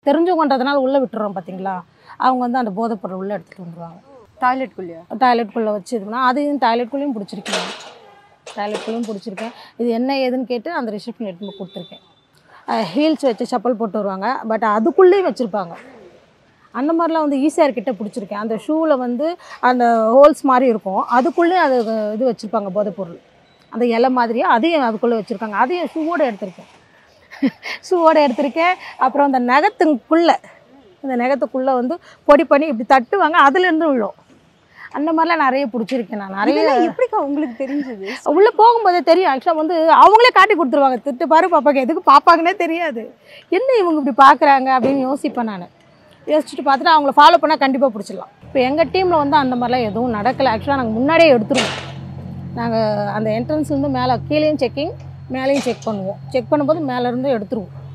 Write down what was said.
தெரிஞ்சவங்கன்றதுனால உள்ளே விட்டுறோம் பார்த்தீங்களா அவங்க வந்து அந்த போதைப் பொருள் உள்ளே எடுத்துகிட்டு வந்துருவாங்க டாய்லெட்குள்ளேயா டாய்லெட்குள்ளே வச்சு இது பண்ணா அதையும் டாய்லெட்குள்ளேயும் பிடிச்சிருக்கேன் டாய்லெட்குள்ளேயும் பிடிச்சிருக்கேன் இது என்ன ஏதுன்னு கேட்டு அந்த ரிசப்ஷன் எடுத்து போய் கொடுத்துருக்கேன் ஹீல்ஸ் வச்சு செப்பல் போட்டு வருவாங்க பட் அதுக்குள்ளேயும் வச்சுருப்பாங்க அந்த மாதிரிலாம் வந்து ஈஸியாக கிட்ட பிடிச்சிருக்கேன் அந்த ஷூவில் வந்து அந்த ஹோல்ஸ் மாதிரி இருக்கும் அதுக்குள்ளேயும் அது இது வச்சுருப்பாங்க போதைப் பொருள் அந்த இலை மாதிரியே அதையும் அதுக்குள்ளே வச்சுருக்காங்க அதையும் ஷூவோட எடுத்திருக்கேன் ஷூவோட எடுத்திருக்கேன் அப்புறம் அந்த நகத்துக்குள்ளே அந்த நகத்துக்குள்ளே வந்து பொடி பண்ணி இப்படி தட்டுவாங்க அதுலேருந்து விழும் அந்த மாதிரிலாம் நிறைய பிடிச்சிருக்கேன் நான் நிறைய இதெல்லாம் எப்படிக்கா உங்களுக்கு தெரிஞ்சது உள்ளே போகும்போதே தெரியும் ஆக்சுவலாக வந்து அவங்களே காட்டி கொடுத்துருவாங்க திட்டு பாரு பாப்பாக்கு எதுக்கு பார்ப்பாங்கன்னே தெரியாது என்ன இவங்க இப்படி பார்க்குறாங்க அப்படின்னு யோசிப்பேன் நான் யோசிச்சுட்டு பார்த்துட்டு அவங்கள ஃபாலோ பண்ணால் கண்டிப்பாக பிடிச்சிடலாம் இப்போ எங்கள் டீமில் வந்து அந்த மாதிரிலாம் எதுவும் நடக்கலை ஆக்சுவலாக நாங்கள் முன்னாடியே எடுத்துருவோம் நாங்கள் அந்த என்ட்ரன்ஸ்லேருந்து மேலே கீழேயும் செக்கிங் மேலேயும் செக் பண்ணுவோம் செக் பண்ணும்போது மேலேருந்து எடுத்துருவோம்